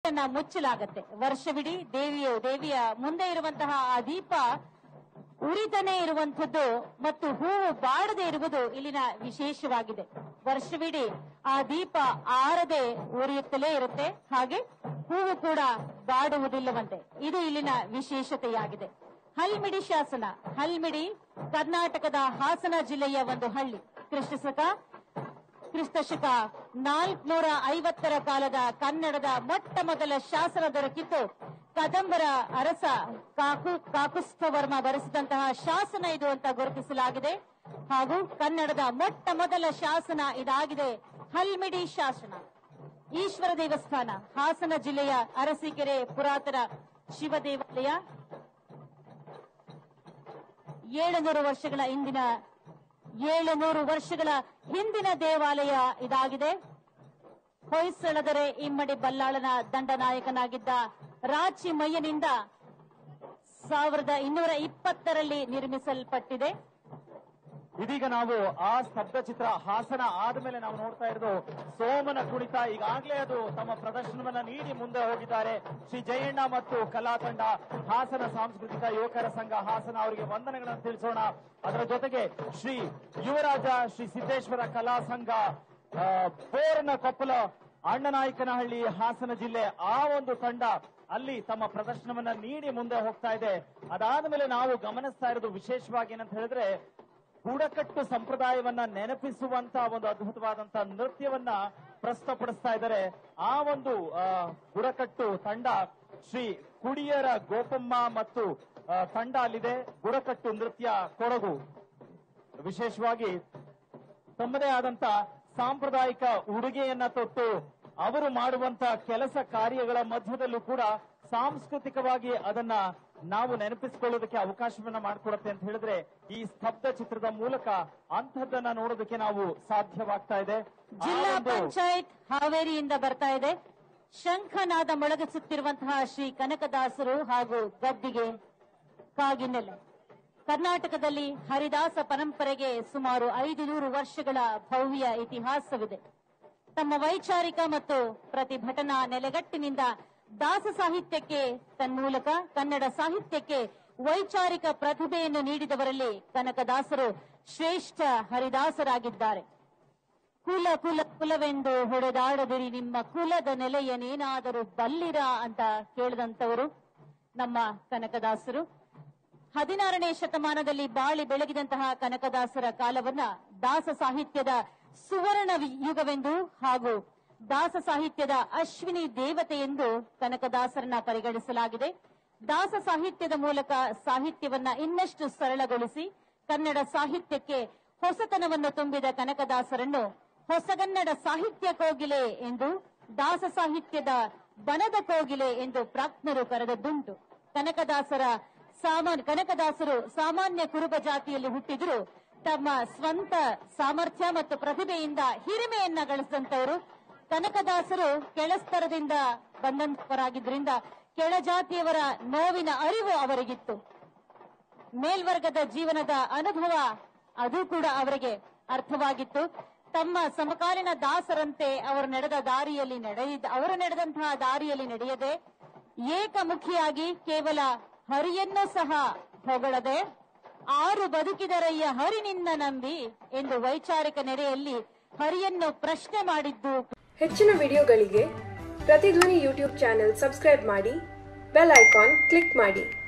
ಗಂಟನ್ನ ಮುಚ್ಚಲಾಗತ್ತೆ ವರ್ಷವಿಡೀ ದೇವಿಯು ದೇವಿಯ ಮುಂದೆ ಇರುವಂತಹ ಆ ದೀಪ ಉರಿತಾನೆ ಇರುವಂತದ್ದು ಮತ್ತು ಹೂವು ಬಾಡದೆ ಇರುವುದು ಇಲ್ಲಿನ ವಿಶೇಷವಾಗಿದೆ ವರ್ಷವಿಡೀ ಆ ದೀಪ ಆರದೆ ಉರಿಯುತ್ತಲೇ ಇರುತ್ತೆ ಹಾಗೆ ಹೂವು ಕೂಡ ಬಾಡುವುದಿಲ್ಲವಂತೆ ಇದು ಇಲ್ಲಿನ ವಿಶೇಷತೆಯಾಗಿದೆ ಹಲ್ಮಿಡಿ ಶಾಸನ ಹಲ್ಮಿಡಿ ಕರ್ನಾಟಕದ ಹಾಸನ ಜಿಲ್ಲೆಯ ಒಂದು ಹಳ್ಳಿ ಕ್ರಿಸ್ತಶಕ ಕ್ರಿಸ್ತಶಕ ನಾಲ್ಕುನೂರ ಐವತ್ತರ ಕಾಲದ ಕನ್ನಡದ ಮೊಟ್ಟ ಮೊದಲ ಶಾಸನ ದೊರಕಿದ್ದು ಕದಂಬರ ಅರಸ ಕಾಕು ಕಾಕುಸ್ಥವರ್ಮ ಬರೆಸಿದಂತಹ ಶಾಸನ ಇದು ಅಂತ ಗುರುತಿಸಲಾಗಿದೆ ಹಾಗೂ ಕನ್ನಡದ ಮೊಟ್ಟ ಮೊದಲ ಶಾಸನ ಇದಾಗಿದೆ ಹಲ್ಮಿಡಿ ಶಾಸನ ಈಶ್ವರ ದೇವಸ್ಥಾನ ಹಾಸನ ಜಿಲ್ಲೆಯ ಅರಸೀಕೆರೆ ಪುರಾತನ ಶಿವ ದೇವಾಲಯ ಏಳುನೂರು ವರ್ಷಗಳ ಹಿಂದಿನ ಏಳುನೂರು ವರ್ಷಗಳ ಹಿಂದಿನ ದೇವಾಲಯ ಇದಾಗಿದೆ ಹೊಯ್ಸಳದರೆ ಇಮ್ಮಡಿ ಬಲ್ಲಾಳನ ದಂಡನಾಯಕನಾಗಿದ್ದ ರಾಚಿಮಯ್ಯನಿಂದ ಸಾವಿರದ ಇನ್ನೂರ ಇಪ್ಪತ್ತರಲ್ಲಿ ನಿರ್ಮಿಸಲ್ಪಟ್ಟಿದೆ ಇದೀಗ ನಾವು ಆ ಸ್ತಬ್ಧ ಚಿತ್ರ ಹಾಸನ ಆದ್ಮೇಲೆ ನಾವು ನೋಡ್ತಾ ಇರೋದು ಸೋಮನ ಕುಣಿತ ಈಗಾಗಲೇ ಅದು ತಮ್ಮ ಪ್ರದರ್ಶನವನ್ನ ನೀಡಿ ಮುಂದೆ ಹೋಗಿದ್ದಾರೆ ಶ್ರೀ ಜಯಣ್ಣ ಮತ್ತು ಕಲಾ ತಂಡ ಹಾಸನ ಸಾಂಸ್ಕೃತಿಕ ಯುವಕರ ಸಂಘ ಹಾಸನ ಅವರಿಗೆ ವಂದನೆಗಳನ್ನು ತಿಳಿಸೋಣ ಅದರ ಜೊತೆಗೆ ಶ್ರೀ ಯುವರಾಜ ಶ್ರೀ ಸಿದ್ದೇಶ್ವರ ಕಲಾ ಸಂಘ ಆ, ಬೋರನ ಕೊಪ್ಪಲ ಅಣ್ಣನಾಯಕನಹಳ್ಳಿ ಹಾಸನ ಜಿಲ್ಲೆ ಆ ಒಂದು ತಂಡ ಅಲ್ಲಿ ತಮ್ಮ ಪ್ರದರ್ಶನವನ್ನ ನೀಡಿ ಮುಂದೆ ಹೋಗ್ತಾ ಇದೆ ಅದಾದ್ಮೇಲೆ ನಾವು ಗಮನಿಸ್ತಾ ಇರೋದು ವಿಶೇಷವಾಗಿ ಏನಂತ ಹೇಳಿದ್ರೆ ಬುಡಕಟ್ಟು ಸಂಪ್ರದಾಯವನ್ನ ನೆನಪಿಸುವಂತ ಒಂದು ಅದ್ಭುತವಾದಂತ ನೃತ್ಯವನ್ನ ಪ್ರಸ್ತುತಪಡಿಸ್ತಾ ಇದ್ದಾರೆ ಆ ಒಂದು ಆ, ಬುಡಕಟ್ಟು ತಂಡ ಶ್ರೀ ಕುಡಿಯರ ಗೋಪಮ್ಮ ಮತ್ತು ಆ, ತಂಡ ಅಲ್ಲಿದೆ ಬುಡಕಟ್ಟು ನೃತ್ಯ ಕೊಡಗು ವಿಶೇಷವಾಗಿ ತಮ್ಮದೇ ಆದಂತ ಸಾಂಪ್ರದಾಯಿಕ ಉಡುಗೆಯನ್ನ ತೊಟ್ಟು ಅವರು ಮಾಡುವಂತ ಕೆಲಸ ಕಾರ್ಯಗಳ ಮಧ್ಯದಲ್ಲೂ ಕೂಡ ಸಾಂಸ್ಕೃತಿಕವಾಗಿ ಅದನ್ನ ನಾವು ನೆನಪಿಸಿಕೊಳ್ಳೋದಕ್ಕೆ ಅವಕಾಶವನ್ನ ಮಾಡಿಕೊಡುತ್ತೆ ಅಂತ ಹೇಳಿದ್ರೆ ಈ ಸ್ತಬ್ಧ ಚಿತ್ರದ ಮೂಲಕ ಅಂಥದ್ದನ್ನ ನೋಡೋದಕ್ಕೆ ನಾವು ಸಾಧ್ಯವಾಗ್ತಾ ಇದೆ ಆ ಜಿಲ್ಲಾ ಒಂದು- ಪಂಚಾಯತ್ ಹಾವೇರಿಯಿಂದ ಬರ್ತಾ ಇದೆ ಶಂಖನಾದ ಮೊಳಗಿಸುತ್ತಿರುವಂತಹ ಶ್ರೀ ಕನಕದಾಸರು ಹಾಗೂ ಗದ್ದಿಗೆ ಕಾಗಿನೆಲೆ ಕರ್ನಾಟಕದಲ್ಲಿ ಹರಿದಾಸ ಪರಂಪರೆಗೆ ಸುಮಾರು ಐದು ನೂರು ವರ್ಷಗಳ ಭವ್ಯ ಇತಿಹಾಸವಿದೆ ತಮ್ಮ ವೈಚಾರಿಕ ಮತ್ತು ಪ್ರತಿಭಟನಾ ನೆಲೆಗಟ್ಟಿನಿಂದ ದಾಸ ಸಾಹಿತ್ಯಕ್ಕೆ ತನ್ಮೂಲಕ ಕನ್ನಡ ಸಾಹಿತ್ಯಕ್ಕೆ ವೈಚಾರಿಕ ಪ್ರತಿಭೆಯನ್ನು ನೀಡಿದವರಲ್ಲಿ ಕನಕದಾಸರು ಶ್ರೇಷ್ಠ ಹರಿದಾಸರಾಗಿದ್ದಾರೆ ಕುಲ ಕುಲ ಕುಲವೆಂದು ಹೊಡೆದಾಡದಿರಿ ನಿಮ್ಮ ಕುಲದ ನೆಲೆಯನೇನಾದರೂ ಬಲ್ಲಿರ ಅಂತ ಕೇಳಿದಂತವರು ನಮ್ಮ ಕನಕದಾಸರು ಹದಿನಾರನೇ ಶತಮಾನದಲ್ಲಿ ಬಾಳಿ ಬೆಳಗಿದಂತಹ ಕನಕದಾಸರ ಕಾಲವನ್ನ ದಾಸ ಸಾಹಿತ್ಯದ ಸುವರ್ಣ ವಿ- ಯುಗವೆಂದು ಹಾಗೂ ದಾಸ ಸಾಹಿತ್ಯದ ಅಶ್ವಿನಿ ದೇವತೆ ಎಂದು ಕನಕದಾಸರನ್ನ ಪರಿಗಣಿಸಲಾಗಿದೆ ದಾಸ ಸಾಹಿತ್ಯದ ಮೂಲಕ ಸಾಹಿತ್ಯವನ್ನ ಇನ್ನಷ್ಟು ಸರಳಗೊಳಿಸಿ ಕನ್ನಡ ಸಾಹಿತ್ಯಕ್ಕೆ ಹೊಸತನವನ್ನು ತುಂಬಿದ ಕನಕದಾಸರನ್ನು ಹೊಸಗನ್ನಡ ಸಾಹಿತ್ಯ ಕೋಗಿಲೆ ಎಂದು ದಾಸ ಸಾಹಿತ್ಯದ ಬನದ ಕೋಗಿಲೆ ಎಂದು ಪ್ರಾಜ್ಞರು ಕರೆದದ್ದುಂಟು ಕನಕದಾಸರ ಸಾಮಾನ್ಯ ಕನಕದಾಸರು ಸಾಮಾನ್ಯ ಕುರುಬ ಜಾತಿಯಲ್ಲಿ ಹುಟ್ಟಿದ್ರು ತಮ್ಮ ಸ್ವಂತ ಸಾಮರ್ಥ್ಯ ಮತ್ತು ಪ್ರತಿಭೆಯಿಂದ ಹಿರಿಮೆಯನ್ನ ಗಳಿಸಿದಂತವರು ಕನಕದಾಸರು ಕೆಳಸ್ತರದಿಂದ ಬಂದಂತವರಾಗಿದ್ರಿಂದ ಕೆಳಜಾತಿಯವರ ನೋವಿನ ಅರಿವು ಅವರಿಗಿತ್ತು ಮೇಲ್ವರ್ಗದ ಜೀವನದ ಅನುಭವ ಅದು ಕೂಡ ಅವರಿಗೆ ಅರ್ಥವಾಗಿತ್ತು ತಮ್ಮ ಸಮಕಾಲೀನ ದಾಸರಂತೆ ಅವರು ನಡೆದ ದಾರಿಯಲ್ಲಿ ನಡೆದ ಅವರು ನಡೆದಂತಹ ದಾರಿಯಲ್ಲಿ ನಡೆಯದೆ ಏಕಮುಖಿಯಾಗಿ ಕೇವಲ ಹರಿಯನ್ನು ಸಹ ಹೊಗಳದೆ ಆರು ಬದುಕಿದರಯ್ಯ ಹರಿ ನಿನ್ನ ನಂಬಿ ಎಂದು ವೈಚಾರಿಕ ನೆರೆಯಲ್ಲಿ ಹರಿಯನ್ನು ಪ್ರಶ್ನೆ ಮಾಡಿದ್ದು ಹೆಚ್ಚಿನ ವಿಡಿಯೋಗಳಿಗೆ ಪ್ರತಿಧ್ವನಿ ಯೂಟ್ಯೂಬ್ ಚಾನೆಲ್ ಸಬ್ಸ್ಕ್ರೈಬ್ ಮಾಡಿ ಬೆಲ್ ಐಕಾನ್ ಕ್ಲಿಕ್ ಮಾಡಿ